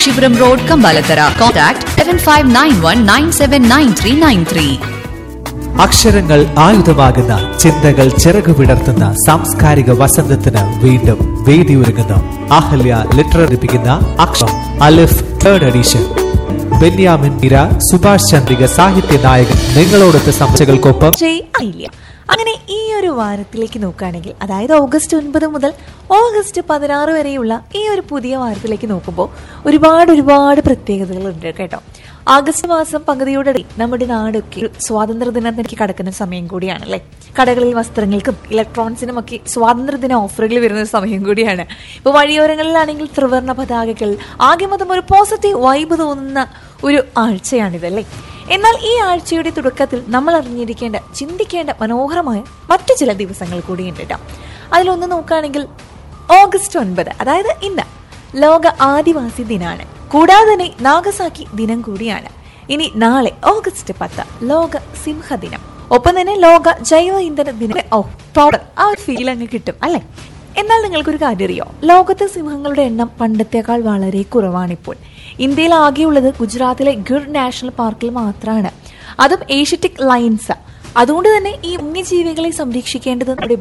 Meenakshippuram Road, Kambalathara. Contact 7591979393. അക്ഷരങ്ങൾ ആയുധമാകുന്ന ചിന്തകൾ ചിറകു വിടർത്തുന്ന സാംസ്കാരിക വസന്തത്തിന് വീണ്ടും വേദിയൊരുങ്ങുന്നു അഹല്യ ലിറ്റററി ലഭിക്കുന്ന അക്ഷരം അലിഫ് തേർഡ് എഡിഷൻ ബെന്യാമിൻ ഇര സുഭാഷ് ചന്ദ്രിക സാഹിത്യ നായകൻ നിങ്ങളോടൊത്ത് സംശയങ്ങൾക്കൊപ്പം ജയ് ആയില്ല അങ്ങനെ ഈ ഒരു വാരത്തിലേക്ക് നോക്കുകയാണെങ്കിൽ അതായത് ഓഗസ്റ്റ് ഒൻപത് മുതൽ ഓഗസ്റ്റ് പതിനാറ് വരെയുള്ള ഈ ഒരു പുതിയ വാരത്തിലേക്ക് നോക്കുമ്പോൾ ഒരുപാട് ഒരുപാട് പ്രത്യേകതകളുണ്ട് കേട്ടോ ആഗസ്റ്റ് മാസം പകുതിയോടെ നമ്മുടെ നാടൊക്കെ ഒരു സ്വാതന്ത്ര്യ ദിനത്തിലേക്ക് കടക്കുന്ന സമയം കൂടിയാണല്ലേ കടകളിൽ വസ്ത്രങ്ങൾക്കും ഇലക്ട്രോണിക്സിനും ഒക്കെ സ്വാതന്ത്ര്യദിന ഓഫറുകൾ വരുന്ന ഒരു സമയം കൂടിയാണ് ഇപ്പോൾ വഴിയോരങ്ങളിലാണെങ്കിൽ ത്രിവർണ്ണ പതാകകൾ ആകെ മൊത്തം ഒരു പോസിറ്റീവ് വൈബ് തോന്നുന്ന ഒരു ആഴ്ചയാണിതല്ലേ എന്നാൽ ഈ ആഴ്ചയുടെ തുടക്കത്തിൽ നമ്മൾ അറിഞ്ഞിരിക്കേണ്ട ചിന്തിക്കേണ്ട മനോഹരമായ മറ്റു ചില ദിവസങ്ങൾ കൂടിയുണ്ട് കേട്ടോ അതിലൊന്ന് നോക്കുകയാണെങ്കിൽ ഓഗസ്റ്റ് ഒൻപത് അതായത് ഇന്ന് ലോക ആദിവാസി ദിനാണ് കൂടാതെ തന്നെ നാഗസാക്കി ദിനം കൂടിയാണ് ഇനി നാളെ ഓഗസ്റ്റ് പത്ത് ലോക സിംഹദിനം ഒപ്പം തന്നെ ലോക ജൈവ ഇന്ധന ദിനം ഓ പൗഡർ ആ ഒരു ഫീൽ അങ്ങ് കിട്ടും അല്ലേ എന്നാൽ നിങ്ങൾക്കൊരു കാര്യം അറിയോ ലോകത്തെ സിംഹങ്ങളുടെ എണ്ണം പണ്ടത്തേക്കാൾ വളരെ കുറവാണിപ്പോൾ ഇന്ത്യയിൽ ആകെയുള്ളത് ഗുജറാത്തിലെ ഗിർ നാഷണൽ പാർക്കിൽ മാത്രമാണ് അതും ഏഷ്യറ്റിക് ലൈൻസ് അതുകൊണ്ട് തന്നെ ഈ വന്യജീവികളെ സംരക്ഷിക്കേണ്ടത് നമ്മുടെ